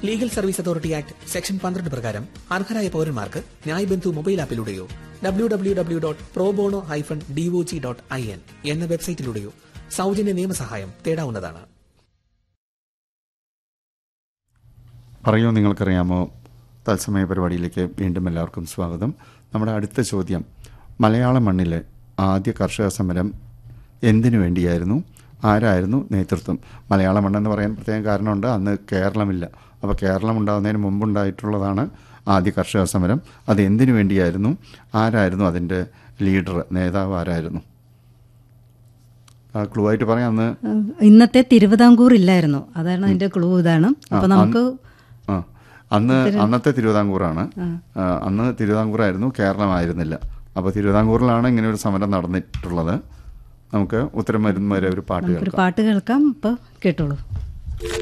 legal service authority act section പന്ത്രണ്ട് പ്രകാരം അർഹരായ പൌരന്മാർക്ക് ന്യായ് ബന്ധു മൊബൈൽ ആപ്പിലൂടെയോ W W W dot pro bono hyphen DOG dot I N എന്ന വെബ്സൈറ്റിലൂടെയോ സൗജന്യ നിയമസഹായം തേടാവുന്നതാണ് പറയൂ നിങ്ങൾക്കറിയാമോ തത്സമയ പരിപാടിയിലേക്ക് വീണ്ടും എല്ലാവർക്കും സ്വാഗതം നമ്മുടെ അടുത്ത ചോദ്യം മലയാള മണ്ണിലെ ആദ്യ കർഷക സമരം എന്തിനു വേണ്ടിയായിരുന്നു ആരായിരുന്നു നേതൃത്വം മലയാള മണ്ണെന്ന് പറയാൻ പ്രത്യേകം കാരണമുണ്ട് അന്ന് കേരളമില്ല അപ്പോൾ കേരളം ഉണ്ടാകുന്നതിന് മുമ്പുണ്ടായിട്ടുള്ളതാണ് ആദ്യ കർഷക സമരം അത് എന്തിനു വേണ്ടിയായിരുന്നു ആരായിരുന്നു അതിൻ്റെ ലീഡർ നേതാവ് ആരായിരുന്നു ആ ക്ലൂ ആയിട്ട് പറയാം അന്ന് ഇന്നത്തെ തിരുവിതാംകൂർ ഇല്ലായിരുന്നു അതാണ് അതിന്റെ ക്ലൂ ഇതാണ് അപ്പൊ നമുക്ക് ആ അന്ന് അന്നത്തെ തിരുവിതാംകൂറാണ് ആ, അന്ന് തിരുവിതാംകൂറായിരുന്നു കേരളമായിരുന്നില്ല അപ്പോൾ തിരുവിതാംകൂറിലാണ് ഇങ്ങനെ ഒരു സമരം നടന്നിട്ടുള്ളത് നമുക്ക് ഉത്തരം വരുന്ന വരെ ഒരു പാട്ട് ഒരു കേൾക്കാം പാട്ട് കേൾക്കാം ഇപ്പൊ കേട്ടോളൂ